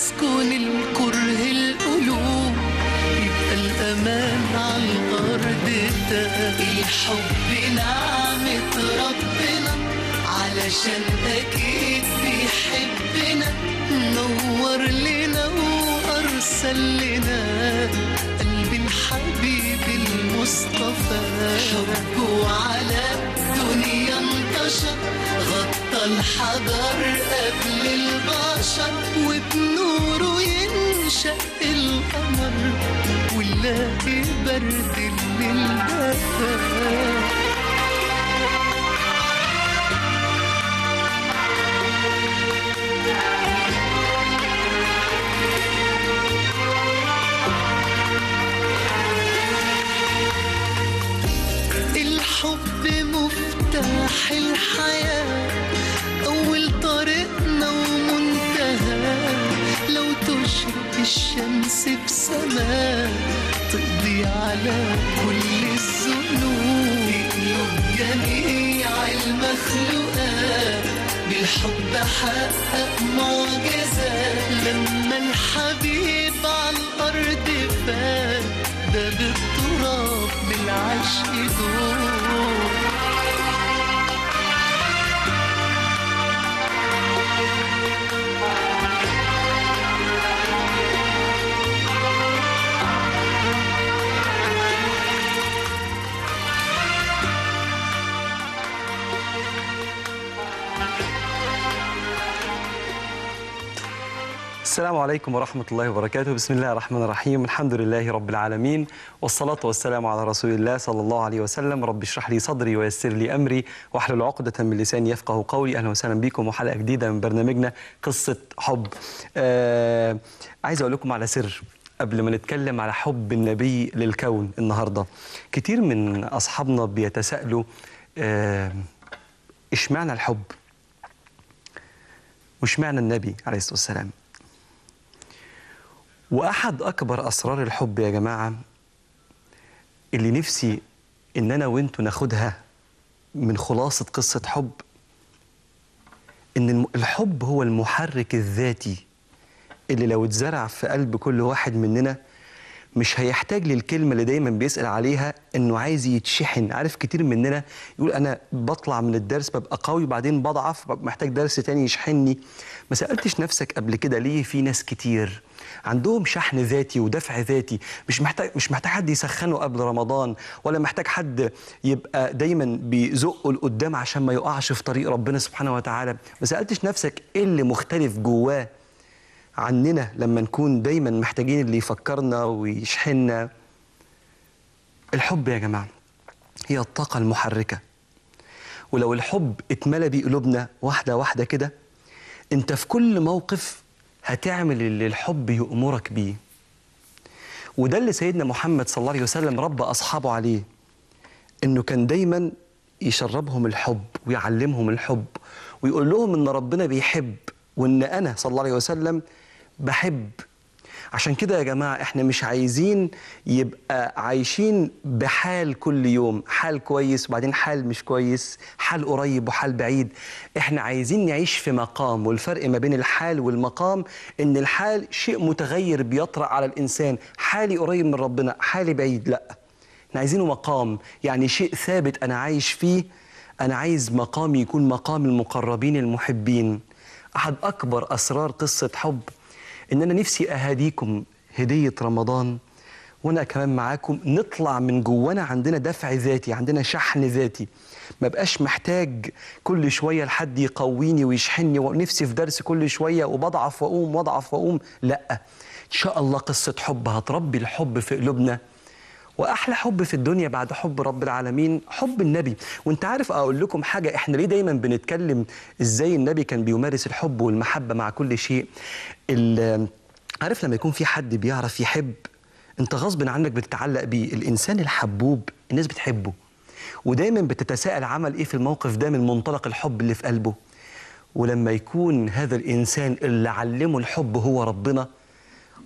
يسكن الكره القلوب يبقى الأمان على الأرض ده الحب نعمة ربنا علشان أكيد بيحبنا نور لنا وأرسل لنا قلب الحبيب المصطفى حبه على الدنيا انتشر غطى الحجر قبل البشر وبنوره ينشأ القمر ونلاقي برد الليل ده الحب مفتاح الحياة أول طريقنا ومنتهى لو تشرق الشمس بسماء تقضي على كل الذنوب قلوب جميع المخلوقات بالحب حقق معجزات لما الحبيب على الأرض فات ده بالتراب بالعشق دور السلام عليكم ورحمة الله وبركاته بسم الله الرحمن الرحيم الحمد لله رب العالمين والصلاة والسلام على رسول الله صلى الله عليه وسلم رب اشرح لي صدري ويسر لي أمري واحلل عقدة من لساني يفقه قولي أهلا وسهلا بكم وحلقة جديدة من برنامجنا قصة حب آه عايز أقول لكم على سر قبل ما نتكلم على حب النبي للكون النهاردة كتير من أصحابنا بيتساءلوا آه إشمعنى الحب وإشمعنى النبي عليه الصلاة والسلام واحد اكبر اسرار الحب يا جماعه اللي نفسي ان انا وانتوا ناخدها من خلاصه قصه حب ان الم- الحب هو المحرك الذاتي اللي لو اتزرع في قلب كل واحد مننا مش هيحتاج للكلمه اللي دايما بيسال عليها انه عايز يتشحن عارف كتير مننا يقول انا بطلع من الدرس ببقى قوي وبعدين بضعف ببقى محتاج درس تاني يشحنني ما سالتش نفسك قبل كده ليه في ناس كتير عندهم شحن ذاتي ودفع ذاتي مش محتاج مش محتاج حد يسخنه قبل رمضان ولا محتاج حد يبقى دايما بيزقه لقدام عشان ما يقعش في طريق ربنا سبحانه وتعالى ما سالتش نفسك ايه اللي مختلف جواه عننا لما نكون دايما محتاجين اللي يفكرنا ويشحننا الحب يا جماعه هي الطاقه المحركه ولو الحب اتملى بيه قلوبنا واحده واحده كده انت في كل موقف هتعمل اللي الحب يأمرك بيه وده اللي سيدنا محمد صلى الله عليه وسلم ربى أصحابه عليه إنه كان دايما يشربهم الحب ويعلمهم الحب ويقول لهم إن ربنا بيحب وإن أنا صلى الله عليه وسلم بحب عشان كده يا جماعة احنا مش عايزين يبقى عايشين بحال كل يوم حال كويس وبعدين حال مش كويس حال قريب وحال بعيد احنا عايزين نعيش في مقام والفرق ما بين الحال والمقام ان الحال شيء متغير بيطرأ على الانسان حالي قريب من ربنا حالي بعيد لا احنا عايزينه مقام يعني شيء ثابت انا عايش فيه انا عايز مقامي يكون مقام المقربين المحبين احد اكبر اسرار قصة حب ان انا نفسي اهاديكم هديه رمضان وانا كمان معاكم نطلع من جوانا عندنا دفع ذاتي عندنا شحن ذاتي ما بقاش محتاج كل شويه لحد يقويني ويشحنني ونفسي في درس كل شويه وبضعف واقوم واضعف واقوم لا ان شاء الله قصه حب هتربي الحب في قلوبنا واحلى حب في الدنيا بعد حب رب العالمين حب النبي وانت عارف اقول لكم حاجه احنا ليه دايما بنتكلم ازاي النبي كان بيمارس الحب والمحبه مع كل شيء ال- عارف لما يكون في حد بيعرف يحب انت غصب عنك بتتعلق بيه الانسان الحبوب الناس بتحبه ودايما بتتساءل عمل ايه في الموقف ده من منطلق الحب اللي في قلبه ولما يكون هذا الانسان اللي علمه الحب هو ربنا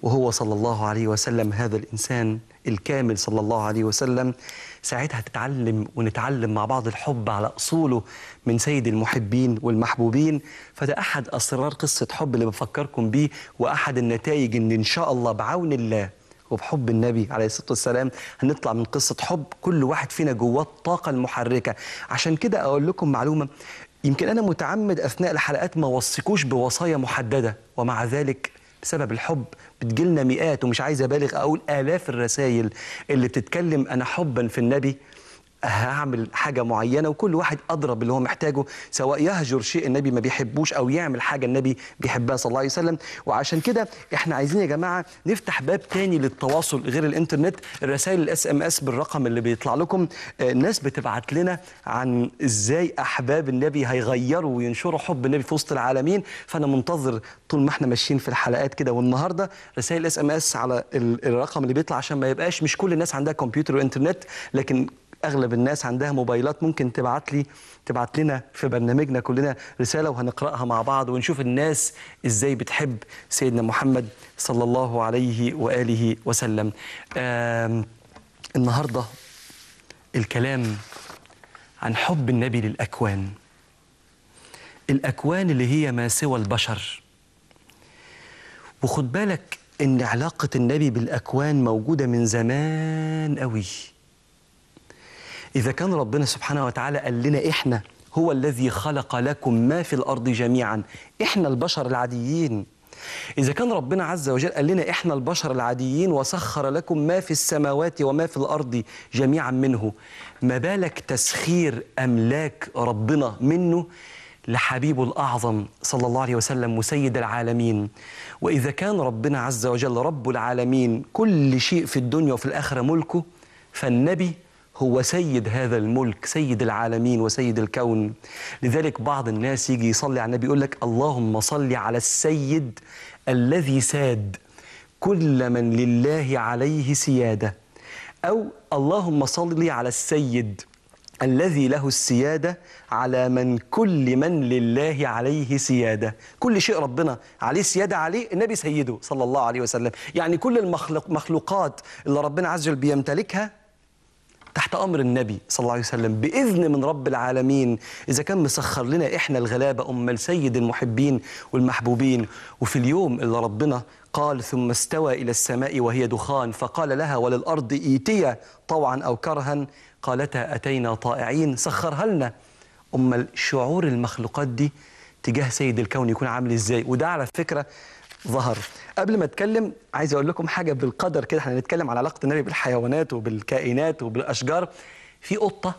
وهو صلى الله عليه وسلم هذا الإنسان الكامل صلى الله عليه وسلم ساعتها تتعلم ونتعلم مع بعض الحب على أصوله من سيد المحبين والمحبوبين فده أحد أسرار قصة حب اللي بفكركم بيه وأحد النتائج إن إن شاء الله بعون الله وبحب النبي عليه الصلاة والسلام هنطلع من قصة حب كل واحد فينا جواه الطاقة المحركة عشان كده أقول لكم معلومة يمكن أنا متعمد أثناء الحلقات ما وصيكوش بوصايا محددة ومع ذلك بسبب الحب بتجيلنا مئات ومش عايز أبالغ أقول آلاف الرسائل اللي بتتكلم أنا حبا في النبي هعمل حاجة معينة وكل واحد أضرب باللي هو محتاجه سواء يهجر شيء النبي ما بيحبوش أو يعمل حاجة النبي بيحبها صلى الله عليه وسلم وعشان كده إحنا عايزين يا جماعة نفتح باب تاني للتواصل غير الإنترنت الرسائل الاس ام اس بالرقم اللي بيطلع لكم آه، الناس بتبعت لنا عن إزاي أحباب النبي هيغيروا وينشروا حب النبي في وسط العالمين فأنا منتظر طول ما احنا ماشيين في الحلقات كده والنهارده رسائل اس ام اس على ال- الرقم اللي بيطلع عشان ما يبقاش مش كل الناس عندها كمبيوتر وانترنت لكن اغلب الناس عندها موبايلات ممكن تبعت لي تبعت لنا في برنامجنا كلنا رساله وهنقراها مع بعض ونشوف الناس ازاي بتحب سيدنا محمد صلى الله عليه واله وسلم. آم، النهارده الكلام عن حب النبي للاكوان. الاكوان اللي هي ما سوى البشر. وخد بالك ان علاقه النبي بالاكوان موجوده من زمان قوي. إذا كان ربنا سبحانه وتعالى قال لنا إحنا هو الذي خلق لكم ما في الأرض جميعا إحنا البشر العاديين إذا كان ربنا عز وجل قال لنا إحنا البشر العاديين وسخر لكم ما في السماوات وما في الأرض جميعا منه ما بالك تسخير أملاك ربنا منه لحبيبه الأعظم صلى الله عليه وسلم وسيد العالمين وإذا كان ربنا عز وجل رب العالمين كل شيء في الدنيا وفي الآخرة ملكه فالنبي هو سيد هذا الملك سيد العالمين وسيد الكون لذلك بعض الناس يجي يصلي على النبي يقول لك اللهم صل على السيد الذي ساد كل من لله عليه سيادة أو اللهم صل على السيد الذي له السيادة على من كل من لله عليه سيادة كل شيء ربنا عليه سيادة عليه النبي سيده صلى الله عليه وسلم يعني كل المخلوقات اللي ربنا عز وجل بيمتلكها تحت امر النبي صلى الله عليه وسلم باذن من رب العالمين اذا كان مسخر لنا احنا الغلابه امال سيد المحبين والمحبوبين وفي اليوم اللي ربنا قال ثم استوى الى السماء وهي دخان فقال لها وللارض ايتيا طوعا او كرها قالتا اتينا طائعين سخرها لنا امال شعور المخلوقات دي تجاه سيد الكون يكون عامل ازاي وده على فكره ظهر قبل ما اتكلم عايز اقول لكم حاجه بالقدر كده احنا هنتكلم على علاقه النبي بالحيوانات وبالكائنات وبالاشجار في قطه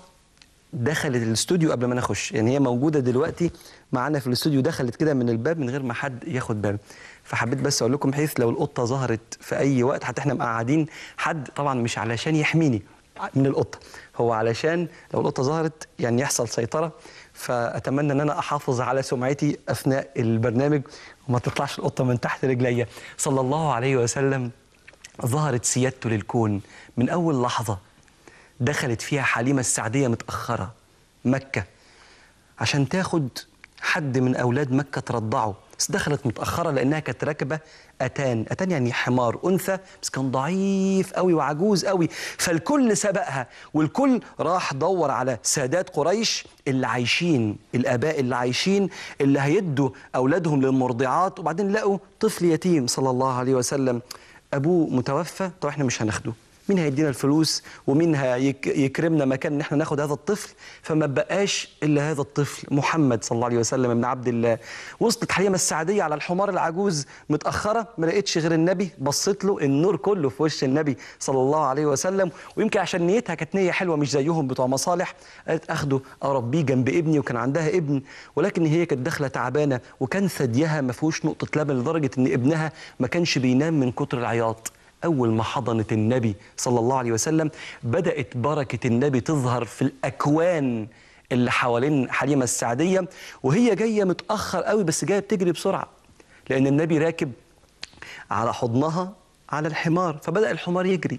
دخلت الاستوديو قبل ما نخش يعني هي موجوده دلوقتي معانا في الاستوديو دخلت كده من الباب من غير ما حد ياخد باله فحبيت بس اقول لكم بحيث لو القطه ظهرت في اي وقت حتى احنا مقعدين حد طبعا مش علشان يحميني من القطه هو علشان لو القطه ظهرت يعني يحصل سيطره فاتمنى ان انا احافظ على سمعتي اثناء البرنامج وما تطلعش القطه من تحت رجليا صلى الله عليه وسلم ظهرت سيادته للكون من اول لحظه دخلت فيها حليمه السعديه متاخره مكه عشان تاخد حد من اولاد مكه ترضعه بس دخلت متاخره لانها كانت راكبه اتان اتان يعني حمار انثى بس كان ضعيف قوي وعجوز قوي فالكل سبقها والكل راح دور على سادات قريش اللي عايشين الاباء اللي عايشين اللي هيدوا اولادهم للمرضعات وبعدين لقوا طفل يتيم صلى الله عليه وسلم ابوه متوفى طب احنا مش هناخده مين هيدينا الفلوس ومين هيكرمنا مكان ان احنا ناخد هذا الطفل فما بقاش الا هذا الطفل محمد صلى الله عليه وسلم ابن عبد الله وصلت حليمه السعديه على الحمار العجوز متاخره ما لقيتش غير النبي بصيت له النور كله في وش النبي صلى الله عليه وسلم ويمكن عشان نيتها كانت نيه حلوه مش زيهم بتوع مصالح قالت اخده اربيه جنب ابني وكان عندها ابن ولكن هي كانت داخله تعبانه وكان ثديها ما فيهوش نقطه لبن لدرجه ان ابنها ما كانش بينام من كتر العياط أول ما حضنت النبي صلى الله عليه وسلم بدأت بركة النبي تظهر في الأكوان اللي حوالين حليمة السعدية وهي جاية متأخر قوي بس جاية بتجري بسرعة لأن النبي راكب على حضنها على الحمار فبدأ الحمار يجري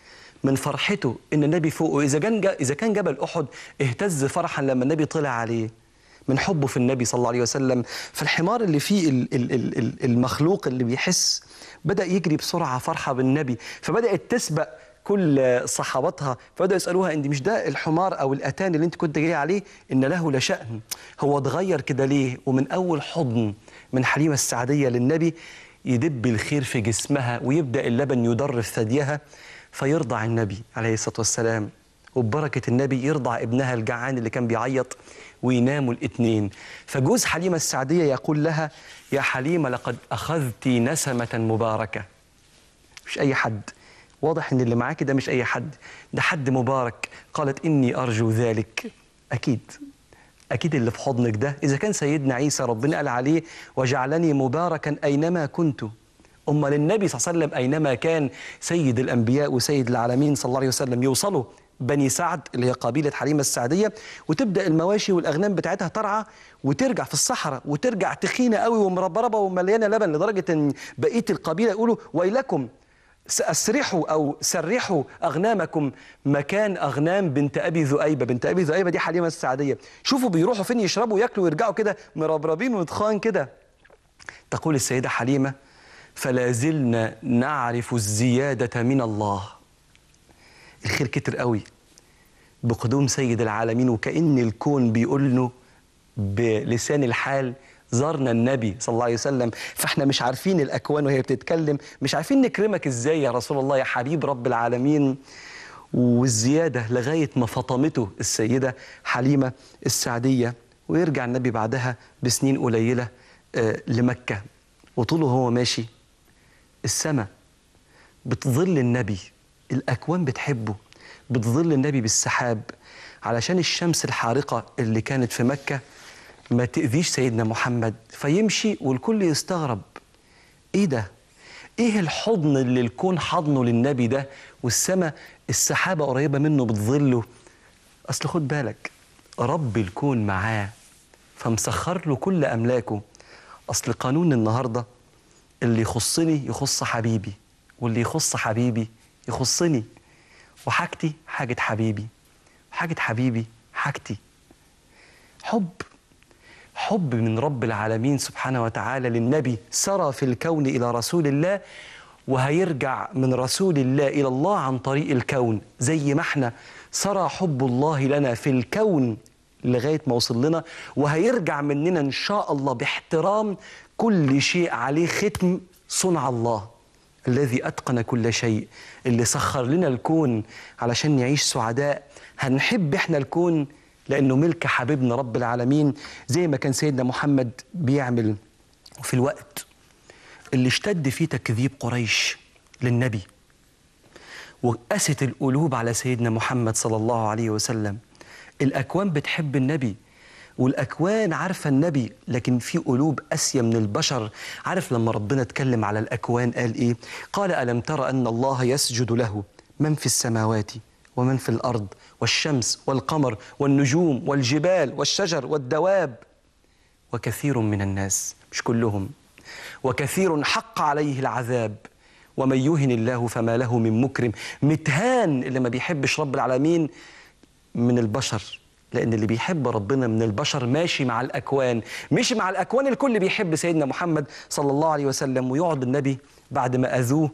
من فرحته ان النبي فوقه اذا كان اذا كان جبل احد اهتز فرحا لما النبي طلع عليه من حبه في النبي صلى الله عليه وسلم فالحمار اللي فيه ال- ال- ال- ال- المخلوق اللي بيحس بدأ يجري بسرعة فرحة بالنبي فبدأت تسبق كل صحابتها فبدأوا يسألوها أنت مش ده الحمار أو الأتان اللي أنت كنت جاي عليه إن له لشأن هو اتغير كده ليه ومن أول حضن من حليمة السعدية للنبي يدب الخير في جسمها ويبدأ اللبن يضر في ثديها فيرضع النبي عليه الصلاة والسلام وببركة النبي يرضع ابنها الجعان اللي كان بيعيط ويناموا الاتنين فجوز حليمة السعدية يقول لها يا حليمة لقد أخذت نسمة مباركة مش أي حد واضح إن اللي معاكي ده مش أي حد ده حد مبارك قالت إني أرجو ذلك أكيد أكيد اللي في حضنك ده إذا كان سيدنا عيسى ربنا قال عليه وجعلني مباركا أينما كنت أمال النبي صلى الله عليه وسلم أينما كان سيد الأنبياء وسيد العالمين صلى الله عليه وسلم يوصلوا بني سعد اللي هي قبيلة حليمة السعدية وتبدأ المواشي والأغنام بتاعتها ترعى وترجع في الصحراء وترجع تخينة قوي ومربربة ومليانة لبن لدرجة أن بقية القبيلة يقولوا ويلكم أسرحوا أو سرحوا أغنامكم مكان أغنام بنت أبي ذؤيبة بنت أبي ذؤيبة دي حليمة السعدية شوفوا بيروحوا فين يشربوا وياكلوا ويرجعوا كده مربربين وتخان كده تقول السيدة حليمة فلا زلنا نعرف الزيادة من الله الخير كتر قوي بقدوم سيد العالمين وكأن الكون بيقول له بلسان الحال زارنا النبي صلى الله عليه وسلم فاحنا مش عارفين الأكوان وهي بتتكلم مش عارفين نكرمك ازاي يا رسول الله يا حبيب رب العالمين والزيادة لغاية ما فطمته السيدة حليمة السعدية ويرجع النبي بعدها بسنين قليلة آه، لمكة وطوله هو ماشي السماء بتظل النبي الأكوان بتحبه بتظل النبي بالسحاب علشان الشمس الحارقة اللي كانت في مكة ما تأذيش سيدنا محمد فيمشي والكل يستغرب ايه ده ايه الحضن اللي الكون حضنه للنبي ده والسماء السحابة قريبة منه بتظله اصل خد بالك رب الكون معاه فمسخر له كل املاكه اصل قانون النهارده اللي يخصني يخص حبيبي واللي يخص حبيبي يخصني وحاجتي حاجة حبيبي وحاجة حبيبي حاجتي حب حب من رب العالمين سبحانه وتعالى للنبي سرى في الكون إلى رسول الله وهيرجع من رسول الله إلى الله عن طريق الكون زي ما احنا سرى حب الله لنا في الكون لغاية ما وصل لنا وهيرجع مننا إن شاء الله باحترام كل شيء عليه ختم صنع الله الذي أتقن كل شيء اللي سخر لنا الكون علشان نعيش سعداء هنحب احنا الكون لأنه ملك حبيبنا رب العالمين زي ما كان سيدنا محمد بيعمل في الوقت اللي اشتد فيه تكذيب قريش للنبي وقست القلوب على سيدنا محمد صلى الله عليه وسلم الأكوان بتحب النبي والأكوان عارفة النبي لكن في قلوب أسيا من البشر عارف لما ربنا اتكلم على الأكوان قال إيه قال ألم تر أن الله يسجد له من في السماوات ومن في الأرض والشمس والقمر والنجوم والجبال والشجر والدواب وكثير من الناس مش كلهم وكثير حق عليه العذاب ومن يهن الله فما له من مكرم متهان اللي ما بيحبش رب العالمين من البشر لأن اللي بيحب ربنا من البشر ماشي مع الأكوان مشي مع الأكوان الكل بيحب سيدنا محمد صلى الله عليه وسلم ويقعد النبي بعد ما أذوه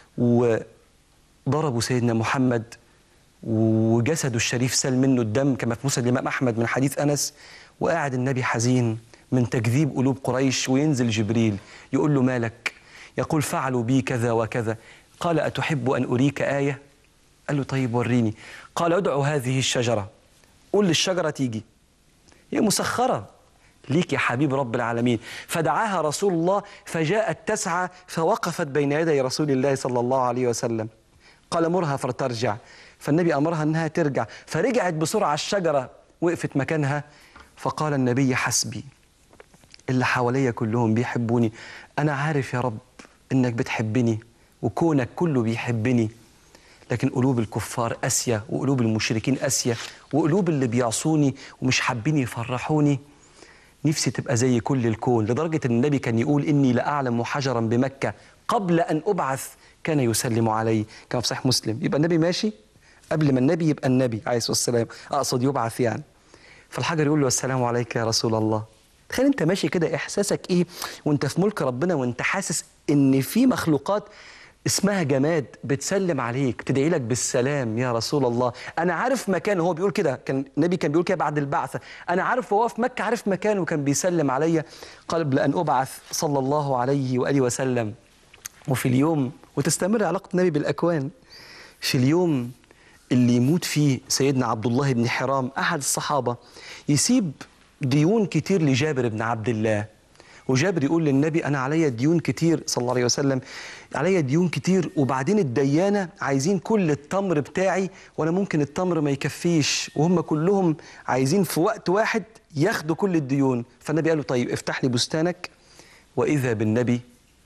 وضربوا سيدنا محمد وجسده الشريف سال منه الدم كما في مسند الإمام أحمد من حديث أنس وقاعد النبي حزين من تكذيب قلوب قريش وينزل جبريل يقول له مالك يقول فعلوا بي كذا وكذا قال أتحب أن أريك آية قال له طيب وريني قال ادعو هذه الشجرة قول للشجرة تيجي هي مسخرة ليك يا حبيب رب العالمين فدعاها رسول الله فجاءت تسعى فوقفت بين يدي رسول الله صلى الله عليه وسلم قال مرها فلترجع فالنبي أمرها أنها ترجع فرجعت بسرعة الشجرة وقفت مكانها فقال النبي حسبي اللي حواليا كلهم بيحبوني أنا عارف يا رب إنك بتحبني وكونك كله بيحبني لكن قلوب الكفار قاسية وقلوب المشركين قاسية وقلوب اللي بيعصوني ومش حابين يفرحوني نفسي تبقى زي كل الكون لدرجة أن النبي كان يقول إني لأعلم حجرا بمكة قبل أن أبعث كان يسلم علي كما في صحيح مسلم يبقى النبي ماشي قبل ما النبي يبقى النبي عليه الصلاة والسلام أقصد يبعث يعني فالحجر يقول له السلام عليك يا رسول الله تخيل انت ماشي كده احساسك ايه وانت في ملك ربنا وانت حاسس ان في مخلوقات اسمها جماد بتسلم عليك بتدعي لك بالسلام يا رسول الله انا عارف مكانه هو بيقول كده كان النبي كان بيقول كده بعد البعثه انا عارف وهو في مكه عارف مكانه وكان بيسلم عليا قبل ان ابعث صلى الله عليه واله وسلم وفي اليوم وتستمر علاقه النبي بالاكوان في اليوم اللي يموت فيه سيدنا عبد الله بن حرام احد الصحابه يسيب ديون كتير لجابر بن عبد الله وجابر يقول للنبي انا عليا ديون كتير صلى الله عليه وسلم عليا ديون كتير وبعدين الديانه عايزين كل التمر بتاعي وانا ممكن التمر ما يكفيش وهم كلهم عايزين في وقت واحد ياخدوا كل الديون فالنبي قال له طيب افتح لي بستانك واذا بالنبي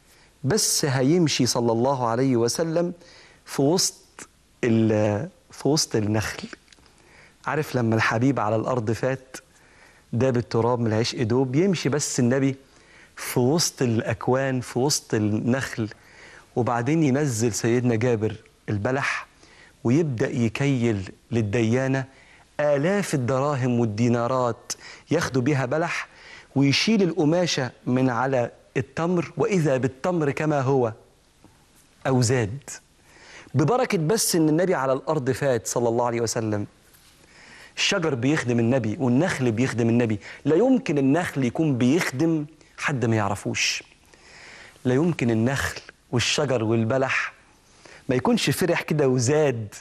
بس هيمشي صلى الله عليه وسلم في وسط ال- في وسط النخل عارف لما الحبيب على الارض فات داب التراب من العشق دوب يمشي بس النبي في وسط الاكوان في وسط النخل وبعدين ينزل سيدنا جابر البلح ويبدا يكيل للديانه الاف الدراهم والدينارات ياخدوا بيها بلح ويشيل القماشه من على التمر واذا بالتمر كما هو او زاد ببركه بس ان النبي على الارض فات صلى الله عليه وسلم الشجر بيخدم النبي والنخل بيخدم النبي لا يمكن النخل يكون بيخدم حد ما يعرفوش لا يمكن النخل والشجر والبلح ما يكونش فرح كده وزاد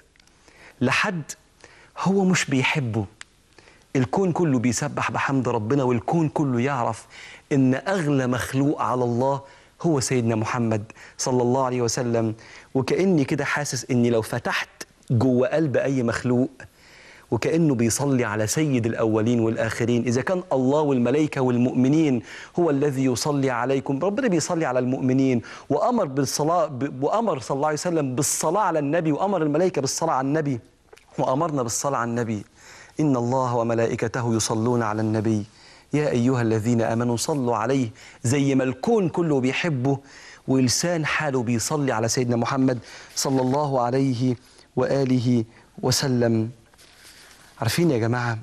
لحد هو مش بيحبه الكون كله بيسبح بحمد ربنا والكون كله يعرف ان اغلى مخلوق على الله هو سيدنا محمد صلى الله عليه وسلم وكاني كده حاسس اني لو فتحت جوه قلب اي مخلوق وكانه بيصلي على سيد الاولين والاخرين اذا كان الله والملائكه والمؤمنين هو الذي يصلي عليكم ربنا بيصلي على المؤمنين وامر بالصلاه ب- وامر صلى الله عليه وسلم بالصلاه على النبي وامر الملائكه بالصلاه على النبي وامرنا بالصلاه على النبي ان الله وملائكته يصلون على النبي يا ايها الذين امنوا صلوا عليه زي ما الكون كله بيحبه ولسان حاله بيصلي على سيدنا محمد صلى الله عليه واله وسلم عارفين يا جماعه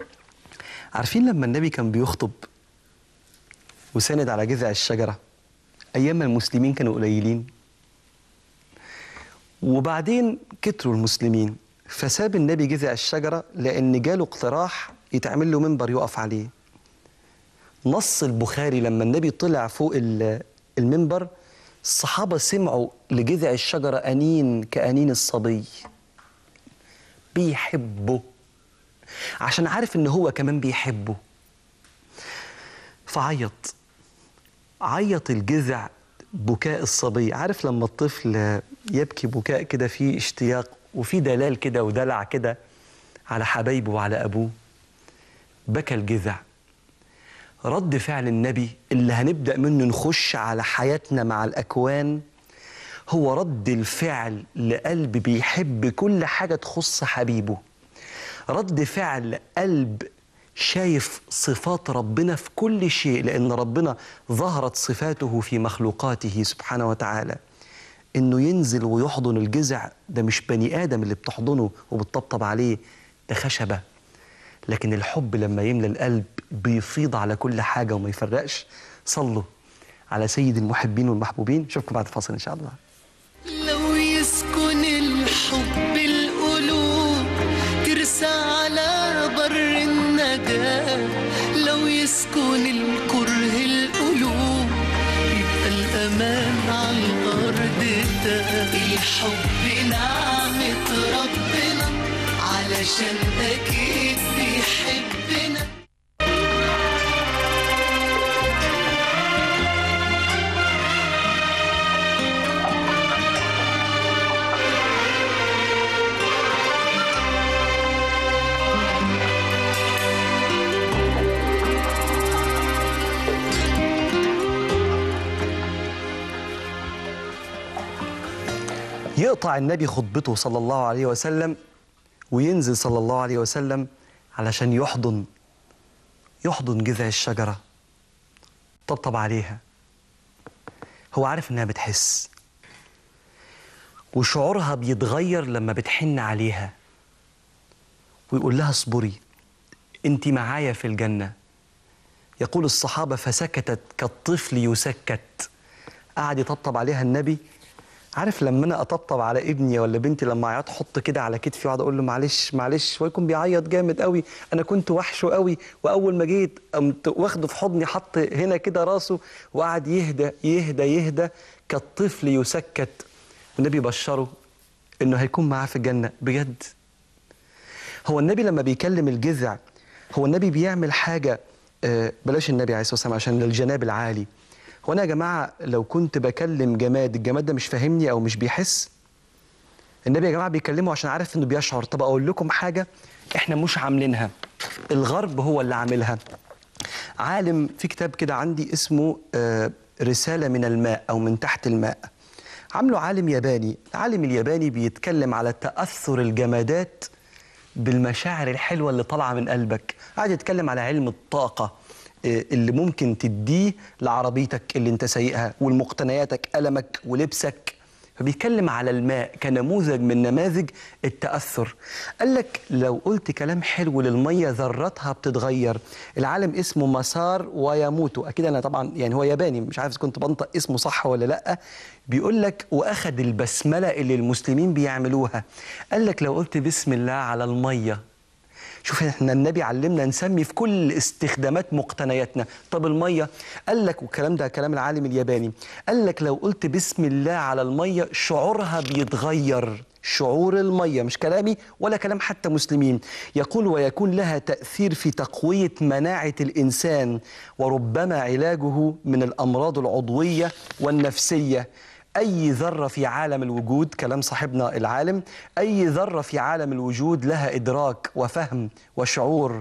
عارفين لما النبي كان بيخطب وساند على جذع الشجره ايام ما المسلمين كانوا قليلين وبعدين كتروا المسلمين فساب النبي جذع الشجره لان جاله اقتراح يتعمل له منبر يقف عليه نص البخاري لما النبي طلع فوق ال- المنبر الصحابه سمعوا لجذع الشجره انين كانين الصبي بيحبه عشان عارف ان هو كمان بيحبه فعيط عيط الجذع بكاء الصبي عارف لما الطفل يبكي بكاء كده فيه اشتياق وفيه دلال كده ودلع كده على حبايبه وعلى ابوه بكى الجذع رد فعل النبي اللي هنبدا منه نخش على حياتنا مع الاكوان هو رد الفعل لقلب بيحب كل حاجه تخص حبيبه رد فعل قلب شايف صفات ربنا في كل شيء لان ربنا ظهرت صفاته في مخلوقاته سبحانه وتعالى انه ينزل ويحضن الجذع ده مش بني ادم اللي بتحضنه وبتطبطب عليه ده خشبه لكن الحب لما يملى القلب بيفيض على كل حاجه وما يفرقش صلوا على سيد المحبين والمحبوبين اشوفكم بعد الفاصل ان شاء الله لو يسكن الحب القلوب ترسى على بر النجاة لو يسكن الكره القلوب يبقى الأمان على الأرض ده الحب نعمة ربنا علشان أكيد بيحبنا يقطع النبي خطبته صلى الله عليه وسلم وينزل صلى الله عليه وسلم علشان يحضن يحضن جذع الشجرة طبطب عليها هو عارف انها بتحس وشعورها بيتغير لما بتحن عليها ويقول لها اصبري انت معايا في الجنة يقول الصحابة فسكتت كالطفل يسكت قعد يطبطب عليها النبي عارف لما انا اطبطب على ابني ولا بنتي لما عيط حط كده على كتفي واقعد اقول له معلش معلش ويكون بيعيط جامد قوي انا كنت وحشه قوي واول ما جيت قمت واخده في حضني حط هنا كده راسه وقعد يهدى يهدى يهدى كالطفل يسكت والنبي بشره انه هيكون معاه في الجنه بجد هو النبي لما بيكلم الجذع هو النبي بيعمل حاجه آه، بلاش النبي عليه الصلاه والسلام عشان الجناب العالي هو انا يا جماعه لو كنت بكلم جماد الجماد ده مش فاهمني او مش بيحس النبي يا جماعه بيكلمه عشان عارف انه بيشعر طب اقول لكم حاجه احنا مش عاملينها الغرب هو اللي عاملها عالم في كتاب كده عندي اسمه آه، رساله من الماء او من تحت الماء عامله عالم ياباني العالم الياباني بيتكلم على تاثر الجمادات بالمشاعر الحلوه اللي طالعه من قلبك قاعد يتكلم على علم الطاقه آه، اللي ممكن تديه لعربيتك اللي انت سايقها والمقتنياتك قلمك ولبسك فبيتكلم على الماء كنموذج من نماذج التأثر قال لك لو قلت كلام حلو للمية ذراتها بتتغير العالم اسمه مسار ويموتو أكيد أنا طبعا يعني هو ياباني مش عارف إذا كنت بنطق اسمه صح ولا لأ بيقول لك وأخد البسملة اللي المسلمين بيعملوها قال لك لو قلت بسم الله على المية شوف احنا النبي علمنا نسمي في كل استخدامات مقتنياتنا طب الميه قال لك والكلام ده كلام العالم الياباني قال لك لو قلت بسم الله على الميه شعورها بيتغير شعور الميه مش كلامي ولا كلام حتى مسلمين يقول ويكون لها تاثير في تقويه مناعه الانسان وربما علاجه من الامراض العضويه والنفسيه أي ذرة في عالم الوجود كلام صاحبنا العالم أي ذرة في عالم الوجود لها إدراك وفهم وشعور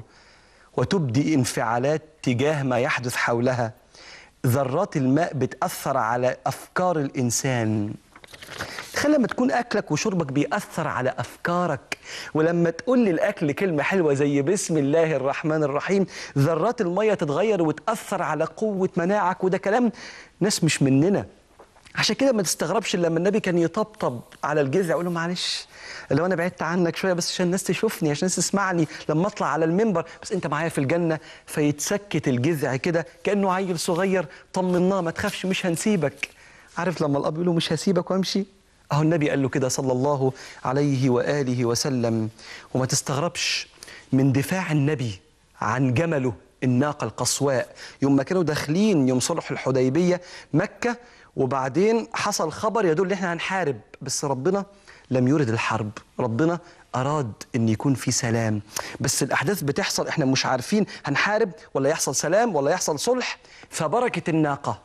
وتبدي انفعالات تجاه ما يحدث حولها ذرات الماء بتأثر على أفكار الإنسان تخيل لما تكون أكلك وشربك بيأثر على أفكارك ولما تقول للأكل كلمة حلوة زي بسم الله الرحمن الرحيم ذرات المية تتغير وتأثر على قوة مناعك وده كلام ناس مش مننا عشان كده ما تستغربش لما النبي كان يطبطب على الجذع يقول له معلش لو انا بعدت عنك شويه بس عشان الناس تشوفني عشان الناس تسمعني لما اطلع على المنبر بس انت معايا في الجنه فيتسكت الجذع كده كانه عيل صغير طمناه ما تخافش مش هنسيبك عارف لما الاب يقول له مش هسيبك وامشي اهو النبي قال له كده صلى الله عليه واله وسلم وما تستغربش من دفاع النبي عن جمله الناقه القصواء يوم ما كانوا داخلين يوم صلح الحديبيه مكه وبعدين حصل خبر يدل ان احنا هنحارب بس ربنا لم يرد الحرب ربنا اراد ان يكون في سلام بس الاحداث بتحصل احنا مش عارفين هنحارب ولا يحصل سلام ولا يحصل صلح فبركه الناقه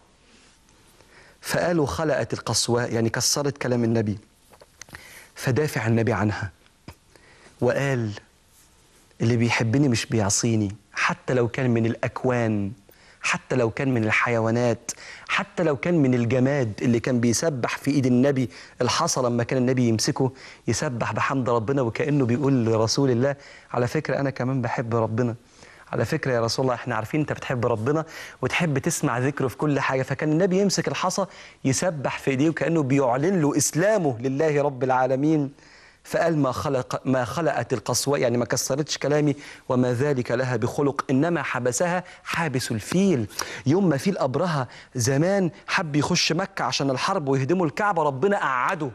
فقالوا خلقت القصواء يعني كسرت كلام النبي فدافع النبي عنها وقال اللي بيحبني مش بيعصيني حتى لو كان من الاكوان حتى لو كان من الحيوانات حتى لو كان من الجماد اللي كان بيسبح في ايد النبي الحصى لما كان النبي يمسكه يسبح بحمد ربنا وكانه بيقول لرسول الله على فكره انا كمان بحب ربنا على فكره يا رسول الله احنا عارفين انت بتحب ربنا وتحب تسمع ذكره في كل حاجه فكان النبي يمسك الحصى يسبح في ايديه وكانه بيعلن له اسلامه لله رب العالمين فقال ما خلق ما خلقت القصواء يعني ما كسرتش كلامي وما ذلك لها بخلق انما حبسها حابس الفيل يوم ما فيل ابرهه زمان حب يخش مكه عشان الحرب ويهدموا الكعبه ربنا قعده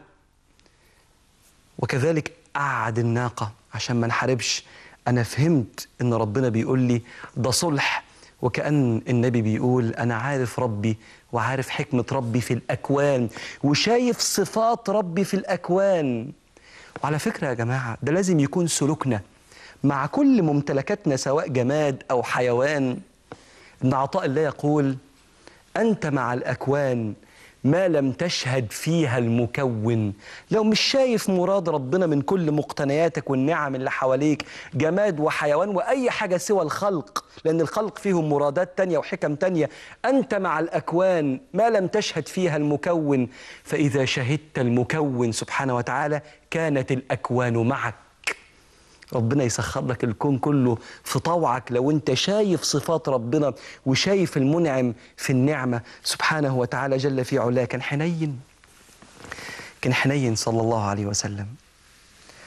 وكذلك قعد الناقه عشان ما نحاربش انا فهمت ان ربنا بيقول لي ده صلح وكأن النبي بيقول أنا عارف ربي وعارف حكمة ربي في الأكوان وشايف صفات ربي في الأكوان وعلى فكرة يا جماعة ده لازم يكون سلوكنا مع كل ممتلكاتنا سواء جماد أو حيوان إن عطاء الله يقول أنت مع الأكوان ما لم تشهد فيها المكون لو مش شايف مراد ربنا من كل مقتنياتك والنعم اللي حواليك جماد وحيوان وأي حاجة سوى الخلق لأن الخلق فيهم مرادات تانية وحكم تانية أنت مع الأكوان ما لم تشهد فيها المكون فإذا شهدت المكون سبحانه وتعالى كانت الأكوان معك ربنا يسخر لك الكون كله في طوعك لو انت شايف صفات ربنا وشايف المنعم في النعمة سبحانه وتعالى جل في علاه كان حنين كان حنين صلى الله عليه وسلم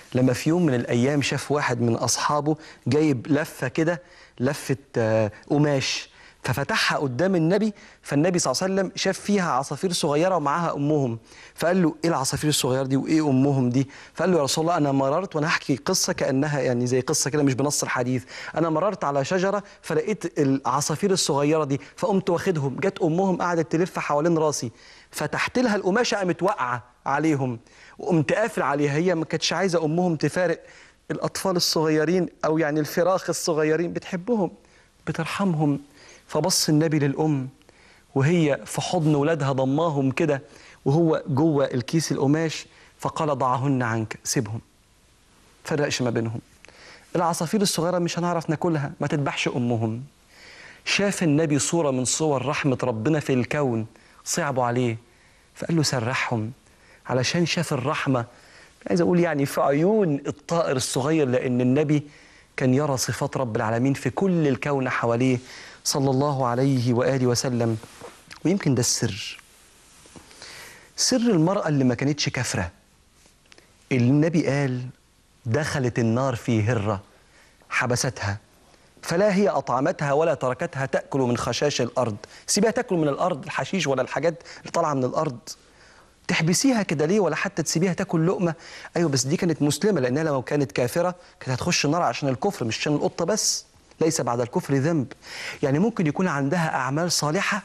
لما في يوم من الايام شاف واحد من اصحابه جايب لفه كده لفه آه، قماش ففتحها قدام النبي فالنبي صلى الله عليه وسلم شاف فيها عصافير صغيره ومعاها امهم فقال له ايه العصافير الصغيره دي وايه امهم دي فقال له يا رسول الله انا مررت وانا هحكي قصه كانها يعني زي قصه كده مش بنص الحديث انا مررت على شجره فلقيت العصافير الصغيره دي فقمت واخدهم جت امهم قعدت تلف حوالين راسي فتحت لها القماشه قامت واقعه عليهم وقمت قافل عليها هي ما كانتش عايزه امهم تفارق الاطفال الصغيرين او يعني الفراخ الصغيرين بتحبهم بترحمهم فبص النبي للام وهي في حضن ولادها ضماهم كده وهو جوه الكيس القماش فقال ضعهن عنك سيبهم فرقش ما بينهم العصافير الصغيرة مش هنعرف ناكلها ما تذبحش أمهم شاف النبي صورة من صور رحمة ربنا في الكون صعبوا عليه فقال له سرحهم علشان شاف الرحمة عايز أقول يعني في عيون الطائر الصغير لأن النبي كان يرى صفات رب العالمين في كل الكون حواليه صلى الله عليه وآله وسلم ويمكن ده السر سر المرأة اللي ما كانتش كافرة النبي قال دخلت النار في هرة حبستها فلا هي أطعمتها ولا تركتها تأكل من خشاش الأرض سيبها تأكل من الأرض الحشيش ولا الحاجات اللي طالعة من الأرض تحبسيها كده ليه ولا حتى تسيبيها تاكل لقمة أيوة بس دي كانت مسلمة لأنها لو كانت كافرة كانت هتخش النار عشان الكفر مش عشان القطة بس ليس بعد الكفر ذنب يعني ممكن يكون عندها أعمال صالحة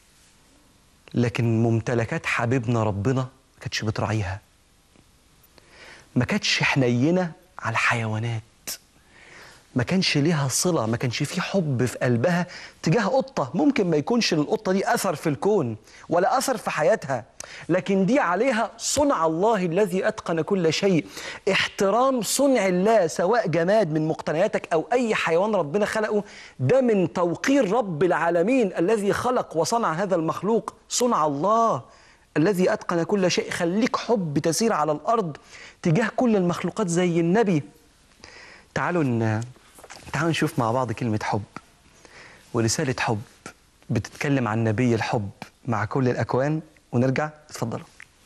لكن ممتلكات حبيبنا ربنا ما كانتش بتراعيها ما كانتش حنينه على الحيوانات ما كانش ليها صله ما كانش في حب في قلبها تجاه قطه ممكن ما يكونش للقطه دي اثر في الكون ولا اثر في حياتها لكن دي عليها صنع الله الذي اتقن كل شيء احترام صنع الله سواء جماد من مقتنياتك او اي حيوان ربنا خلقه ده من توقير رب العالمين الذي خلق وصنع هذا المخلوق صنع الله الذي اتقن كل شيء خليك حب تسير على الارض تجاه كل المخلوقات زي النبي تعالوا ن... تعالوا نشوف مع بعض كلمة حب ورسالة حب بتتكلم عن نبي الحب مع كل الأكوان ونرجع اتفضلوا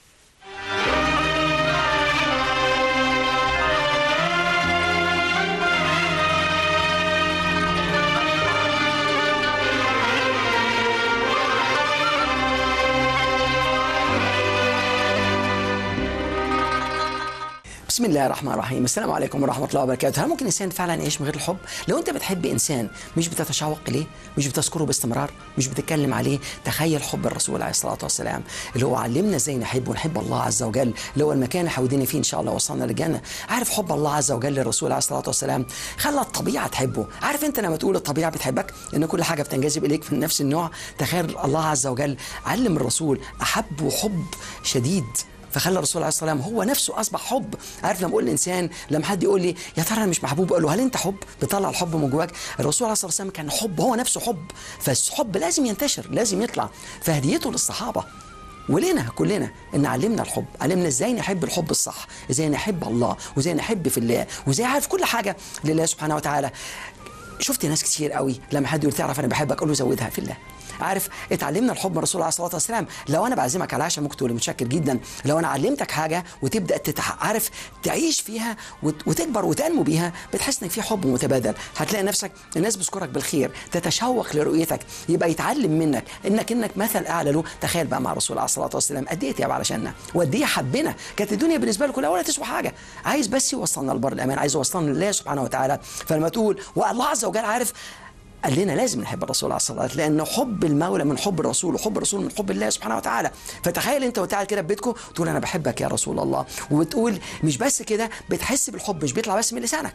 بسم الله الرحمن الرحيم السلام عليكم ورحمة الله وبركاته هل ممكن إنسان فعلا يعيش من غير الحب لو أنت بتحب إنسان مش بتتشوق إليه مش بتذكره باستمرار مش بتتكلم عليه تخيل حب الرسول عليه الصلاة والسلام اللي هو علمنا إزاي نحب ونحب الله عز وجل اللي هو المكان اللي حودينا فيه إن شاء الله وصلنا للجنة عارف حب الله عز وجل للرسول عليه الصلاة والسلام خلى الطبيعة تحبه عارف أنت لما تقول الطبيعة بتحبك إن كل حاجة بتنجذب إليك من نفس النوع تخيل الله عز وجل علم الرسول أحبه حب شديد فخلى الرسول عليه الصلاه والسلام هو نفسه اصبح حب عارف لما اقول لانسان لما حد يقول لي يا ترى انا مش محبوب اقول له هل انت حب بيطلع الحب من جواك الرسول عليه الصلاه والسلام كان حب هو نفسه حب فالحب لازم ينتشر لازم يطلع فهديته للصحابه ولنا كلنا ان علمنا الحب علمنا ازاي نحب الحب الصح ازاي نحب الله وازاي نحب في الله وازاي عارف كل حاجه لله سبحانه وتعالى شفت ناس كتير قوي لما حد يقول تعرف انا بحبك اقول له زودها في الله عارف اتعلمنا الحب من الرسول عليه الصلاه والسلام لو انا بعزمك على عشاء ممكن تقول لي متشكر جدا لو انا علمتك حاجه وتبدا تتح... عارف تعيش فيها وت... وتكبر وتنمو بيها بتحس انك في حب متبادل هتلاقي نفسك الناس بتذكرك بالخير تتشوق لرؤيتك يبقى يتعلم منك انك انك مثل اعلى له تخيل بقى مع الرسول عليه الصلاه والسلام قد ايه تعب علشاننا وقد ايه حبنا كانت الدنيا بالنسبه له كلها ولا تسوى حاجه عايز بس يوصلنا لبر الامان عايز يوصلنا لله سبحانه وتعالى فلما تقول والله عز وجل عارف قال لنا لازم نحب الرسول عليه الصلاه والسلام لان حب المولى من حب الرسول وحب الرسول من حب الله سبحانه وتعالى فتخيل انت وانت قاعد كده في بيتكم تقول انا بحبك يا رسول الله وبتقول مش بس كده بتحس بالحب مش بيطلع بس من لسانك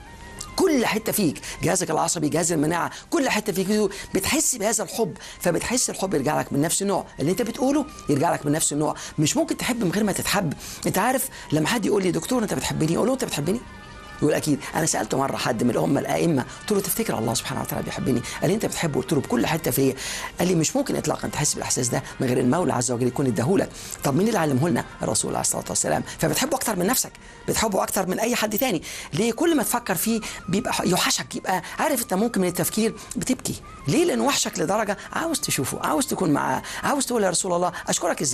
كل حته فيك جهازك العصبي جهاز المناعه كل حته فيك بتحس بهذا الحب فبتحس الحب يرجع لك من نفس النوع اللي انت بتقوله يرجع لك من نفس النوع مش ممكن تحب من غير ما تتحب انت عارف لما حد يقول لي دكتور انت بتحبني اقول له انت بتحبني يقول اكيد انا سالت مره حد من الامه الائمه قلت له تفتكر الله سبحانه وتعالى بيحبني قال لي انت بتحبه قلت له بكل حته فيا قال لي مش ممكن اطلاقا تحس بالاحساس ده من غير المولى عز وجل يكون اداهولك طب مين اللي علمه لنا الرسول عليه الصلاه والسلام فبتحبه اكتر من نفسك بتحبه اكتر من اي حد تاني ليه كل ما تفكر فيه بيبقى يوحشك يبقى عارف انت ممكن من التفكير بتبكي ليه لانه وحشك لدرجه عاوز تشوفه عاوز تكون معاه عاوز تقول يا رسول الله اشكرك ازاي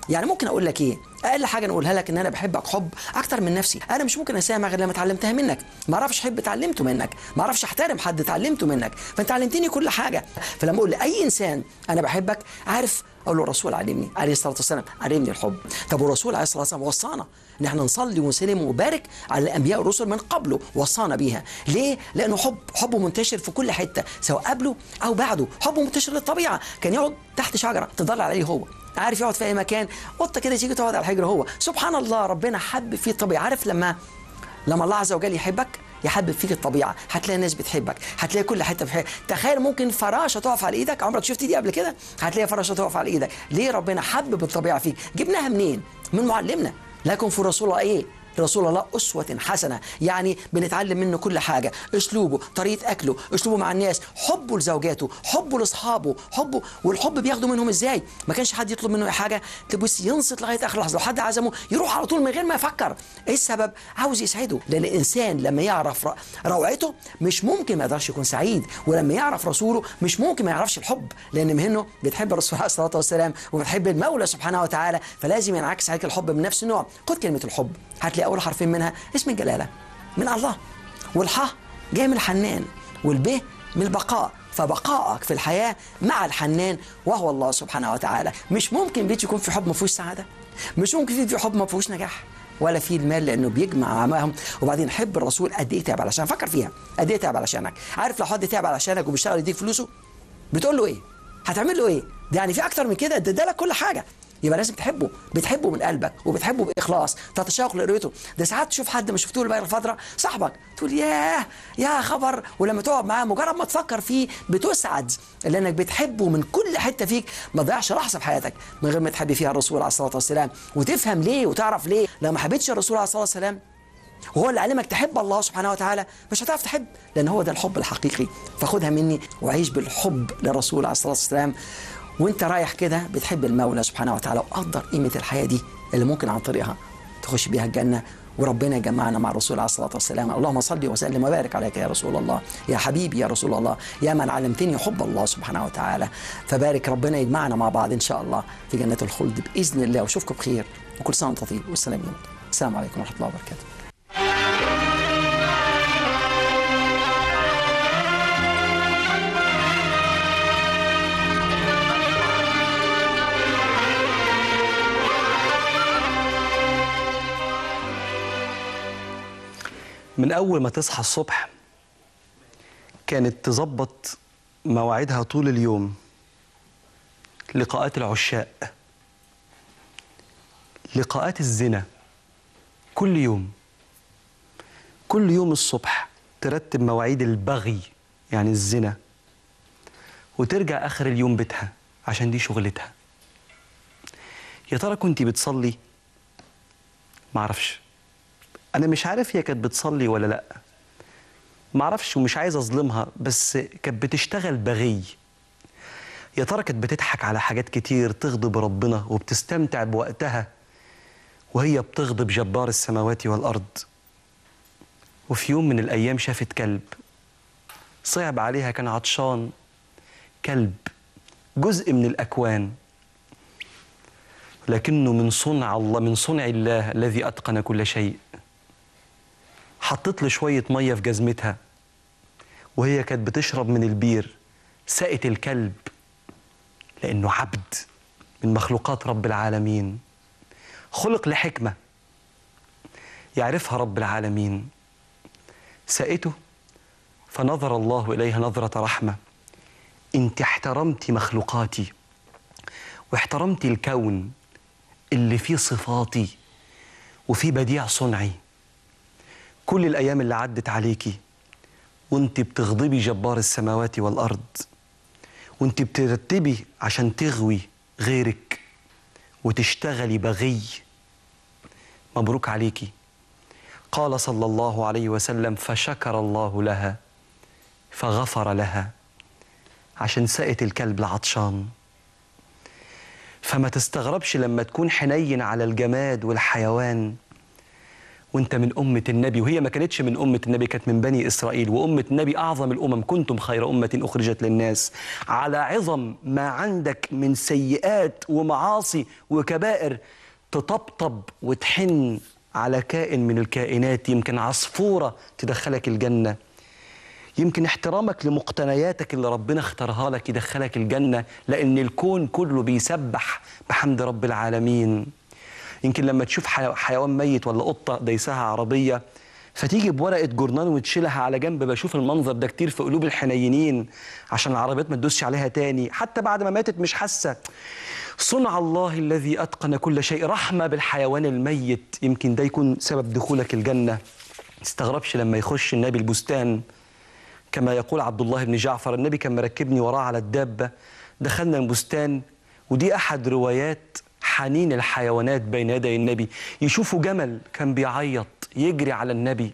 يعني ممكن اقول لك ايه اقل حاجه نقولها لك ان انا بحبك حب اكتر من نفسي انا مش ممكن اسامح غير لما اتعلمتها منك ما اعرفش احب اتعلمته منك ما اعرفش احترم حد اتعلمته منك فانت علمتني كل حاجه فلما اقول لاي انسان انا بحبك عارف اقول له الرسول علمني عليه الصلاه والسلام علمني الحب طب والرسول عليه الصلاه والسلام وصانا ان احنا نصلي ونسلم ونبارك على الانبياء والرسل من قبله وصانا بيها ليه لانه حب حبه منتشر في كل حته سواء قبله او بعده حبه منتشر للطبيعه كان يقعد تحت شجره تضل عليه هو عارف يقعد في اي مكان قطه كده تيجي تقعد على حجره هو سبحان الله ربنا حب فيه الطبيعه عارف لما لما الله عز وجل يحبك يحبب فيك الطبيعه هتلاقي الناس بتحبك هتلاقي كل حته بتحبك تخيل ممكن فراشه تقف على ايدك عمرك شفت دي قبل كده هتلاقي فراشه تقف على ايدك ليه ربنا حبب الطبيعه فيك جبناها منين من معلمنا لكن في رسول الله ايه رسول الله أسوة حسنة يعني بنتعلم منه كل حاجة أسلوبه طريقة أكله أسلوبه مع الناس حبه لزوجاته حبه لأصحابه حبه والحب بياخده منهم إزاي ما كانش حد يطلب منه أي حاجة تبص ينصت لغاية آخر لحظة لو حد عزمه يروح على طول من غير ما يفكر إيه السبب عاوز يسعده لأن الإنسان لما يعرف ر- روعته مش ممكن ما يقدرش يكون سعيد ولما يعرف رسوله مش ممكن ما يعرفش الحب لأن منه بتحب الرسول عليه الصلاة والسلام وبتحب المولى سبحانه وتعالى فلازم ينعكس عليك الحب من نفس النوع خد كلمة الحب هتلاقي أول حرفين منها اسم الجلالة من الله والحاء جاي من الحنان والب من البقاء فبقائك في الحياة مع الحنان وهو الله سبحانه وتعالى مش ممكن بيت يكون في حب ما فيهوش سعادة مش ممكن في حب ما فيهوش نجاح ولا في المال لانه بيجمع معاهم وبعدين حب الرسول قد ايه تعب علشان فكر فيها قد ايه تعب علشانك عارف لو حد تعب علشانك وبيشتغل يديك فلوسه بتقول له ايه هتعمل له ايه ده يعني في اكتر من كده ده ادالك كل حاجه يبقى لازم تحبه بتحبه من قلبك وبتحبه باخلاص تتشوق لقريته ده ساعات تشوف حد ما شفتوه بقى فتره صاحبك تقول ياه يا خبر ولما تقعد معاه مجرد ما تفكر فيه بتسعد لانك بتحبه من كل حته فيك ما تضيعش لحظه في حياتك من غير ما تحب فيها الرسول عليه الصلاه والسلام وتفهم ليه وتعرف ليه لو ما حبيتش الرسول عليه الصلاه والسلام وهو اللي علمك تحب الله سبحانه وتعالى مش هتعرف تحب لان هو ده الحب الحقيقي فخدها مني وعيش بالحب للرسول عليه الصلاه والسلام وانت رايح كده بتحب المولى سبحانه وتعالى وقدر قيمه الحياه دي اللي ممكن عن طريقها تخش بيها الجنه وربنا يجمعنا مع الرسول عليه الصلاه والسلام اللهم صل وسلم وبارك عليك يا رسول الله يا حبيبي يا رسول الله يا من علمتني حب الله سبحانه وتعالى فبارك ربنا يجمعنا مع بعض ان شاء الله في جنه الخلد باذن الله واشوفكم بخير وكل سنه وانتم طيب والسلام عليكم السلام عليكم ورحمه الله وبركاته من أول ما تصحى الصبح كانت تظبط مواعيدها طول اليوم لقاءات العشاق لقاءات الزنا كل يوم كل يوم الصبح ترتب مواعيد البغي يعني الزنا وترجع آخر اليوم بيتها عشان دي شغلتها يا ترى كنتي بتصلي معرفش انا مش عارف هي كانت بتصلي ولا لا معرفش ومش عايز اظلمها بس كانت بتشتغل بغي يا ترى كانت بتضحك على حاجات كتير تغضب ربنا وبتستمتع بوقتها وهي بتغضب جبار السماوات والارض وفي يوم من الايام شافت كلب صعب عليها كان عطشان كلب جزء من الاكوان لكنه من صنع الله من صنع الله الذي اتقن كل شيء حطت له شويه ميه في جزمتها وهي كانت بتشرب من البير سقت الكلب لانه عبد من مخلوقات رب العالمين خلق لحكمه يعرفها رب العالمين سقته فنظر الله اليها نظره رحمه انت احترمتي مخلوقاتي واحترمتي الكون اللي فيه صفاتي وفيه بديع صنعي كل الأيام اللي عدت عليكي وانت بتغضبي جبار السماوات والأرض وانت بترتبي عشان تغوي غيرك وتشتغلي بغي مبروك عليكي قال صلى الله عليه وسلم فشكر الله لها فغفر لها عشان سقت الكلب العطشان فما تستغربش لما تكون حنين على الجماد والحيوان وانت من أمة النبي وهي ما كانتش من أمة النبي كانت من بني إسرائيل وأمة النبي أعظم الأمم كنتم خير أمة أخرجت للناس على عظم ما عندك من سيئات ومعاصي وكبائر تطبطب وتحن على كائن من الكائنات يمكن عصفورة تدخلك الجنة يمكن احترامك لمقتنياتك اللي ربنا اختارها لك يدخلك الجنة لأن الكون كله بيسبح بحمد رب العالمين يمكن لما تشوف حي- حيوان ميت ولا قطة دايسها عربية فتيجي بورقة جورنان وتشيلها على جنب بشوف المنظر ده كتير في قلوب الحنينين عشان العربيات ما تدوسش عليها تاني حتى بعد ما ماتت مش حاسة صنع الله الذي أتقن كل شيء رحمة بالحيوان الميت يمكن ده يكون سبب دخولك الجنة تستغربش لما يخش النبي البستان كما يقول عبد الله بن جعفر النبي كان مركبني وراه على الدابة دخلنا البستان ودي أحد روايات حنين الحيوانات بين يدي النبي يشوفوا جمل كان بيعيط يجري على النبي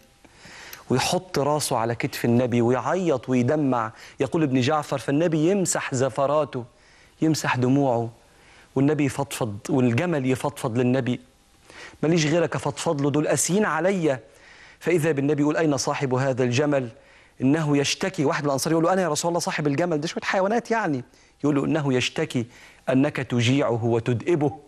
ويحط راسه على كتف النبي ويعيط ويدمع يقول ابن جعفر فالنبي يمسح زفراته يمسح دموعه والنبي يفضفض والجمل يفضفض للنبي ماليش غيرك افضفض له دول قاسيين عليا فاذا بالنبي يقول اين صاحب هذا الجمل انه يشتكي واحد من الانصار يقول له انا يا رسول الله صاحب الجمل ده شويه حيوانات يعني يقول له انه يشتكي انك تجيعه وتدئبه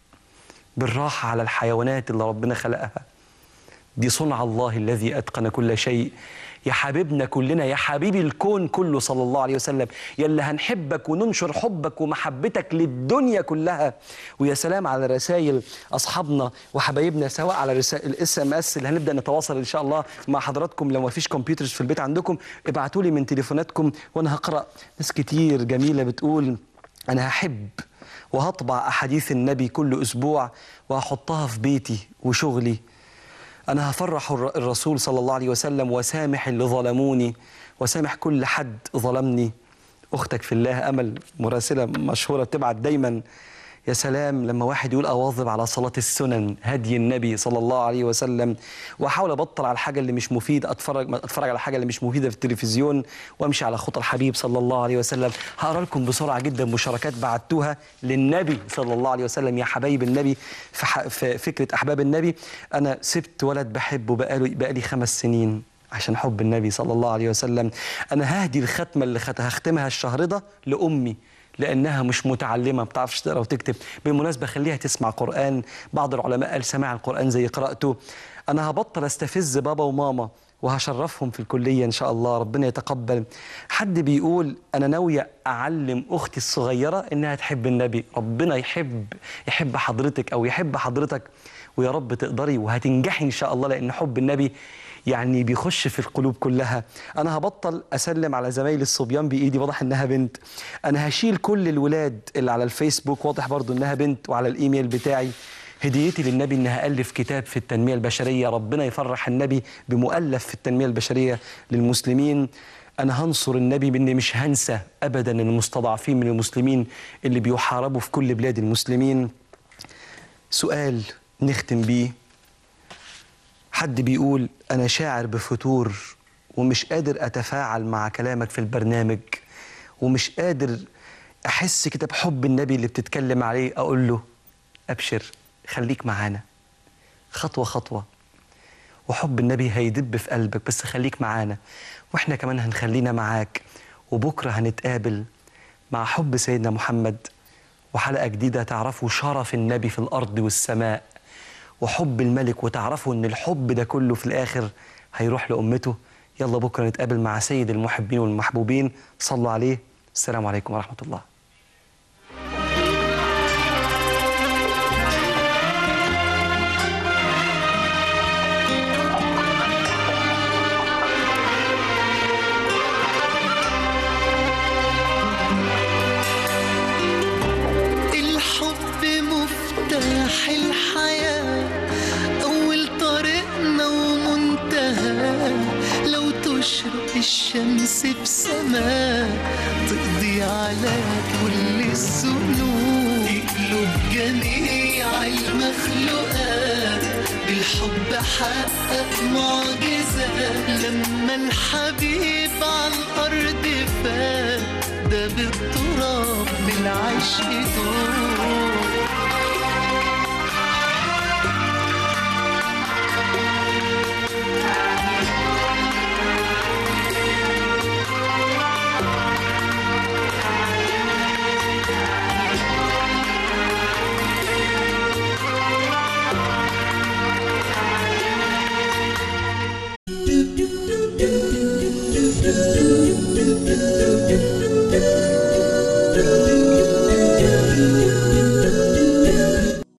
بالراحه على الحيوانات اللي ربنا خلقها دي صنع الله الذي اتقن كل شيء يا حبيبنا كلنا يا حبيبي الكون كله صلى الله عليه وسلم يلا هنحبك وننشر حبك ومحبتك للدنيا كلها ويا سلام على رسائل اصحابنا وحبايبنا سواء على رسائل الاس ام اس اللي هنبدا نتواصل ان شاء الله مع حضراتكم لو ما فيش كمبيوترز في البيت عندكم ابعتوا لي من تليفوناتكم وانا هقرا ناس كتير جميله بتقول انا هحب وهطبع احاديث النبي كل اسبوع وهحطها في بيتي وشغلي أنا هفرح الر- الرسول صلى الله عليه وسلم وسامح اللي ظلموني وسامح كل حد ظلمني أختك في الله أمل مراسلة مشهورة بتبعت دايما يا سلام لما واحد يقول أواظب على صلاة السنن هدي النبي صلى الله عليه وسلم وأحاول أبطل على الحاجة اللي مش مفيدة أتفرج أتفرج على الحاجة اللي مش مفيدة في التلفزيون وأمشي على خطى الحبيب صلى الله عليه وسلم هقرا لكم بسرعة جدا مشاركات بعتوها للنبي صلى الله عليه وسلم يا حبايب النبي في, ح... في فكرة أحباب النبي أنا سبت ولد بحبه بقاله بقالي خمس سنين عشان حب النبي صلى الله عليه وسلم أنا ههدي الختمة اللي خت- هختمها الشهر ده لأمي لأنها مش متعلمة ما بتعرفش تقرأ وتكتب بالمناسبة خليها تسمع قرآن بعض العلماء قال سماع القرآن زي قراءته أنا هبطل استفز بابا وماما وهشرفهم في الكلية إن شاء الله ربنا يتقبل حد بيقول أنا ناوية أعلم أختي الصغيرة إنها تحب النبي ربنا يحب يحب حضرتك أو يحب حضرتك ويا رب تقدري وهتنجحي إن شاء الله لأن حب النبي يعني بيخش في القلوب كلها انا هبطل اسلم على زمايلي الصبيان بايدي واضح انها بنت انا هشيل كل الولاد اللي على الفيسبوك واضح برضو انها بنت وعلى الايميل بتاعي هديتي للنبي انها الف كتاب في التنميه البشريه ربنا يفرح النبي بمؤلف في التنميه البشريه للمسلمين انا هنصر النبي باني مش هنسى ابدا المستضعفين من المسلمين اللي بيحاربوا في كل بلاد المسلمين سؤال نختم بيه حد بيقول أنا شاعر بفتور ومش قادر أتفاعل مع كلامك في البرنامج ومش قادر أحس كده بحب النبي اللي بتتكلم عليه أقول له أبشر خليك معانا خطوة خطوة وحب النبي هيدب في قلبك بس خليك معانا وإحنا كمان هنخلينا معاك وبكرة هنتقابل مع حب سيدنا محمد وحلقة جديدة تعرفوا شرف النبي في الأرض والسماء وحب الملك وتعرفوا ان الحب ده كله في الاخر هيروح لامته يلا بكره نتقابل مع سيد المحبين والمحبوبين صلوا عليه السلام عليكم ورحمه الله الحب مفتاح الحياة أول طريقنا ومنتهى لو تشرق الشمس بسماء تقضي على كل الذنوب تقلب جميع المخلوقات بالحب حقق معجزة لما الحبيب على الأرض فات ده بالتراب بالعشق دور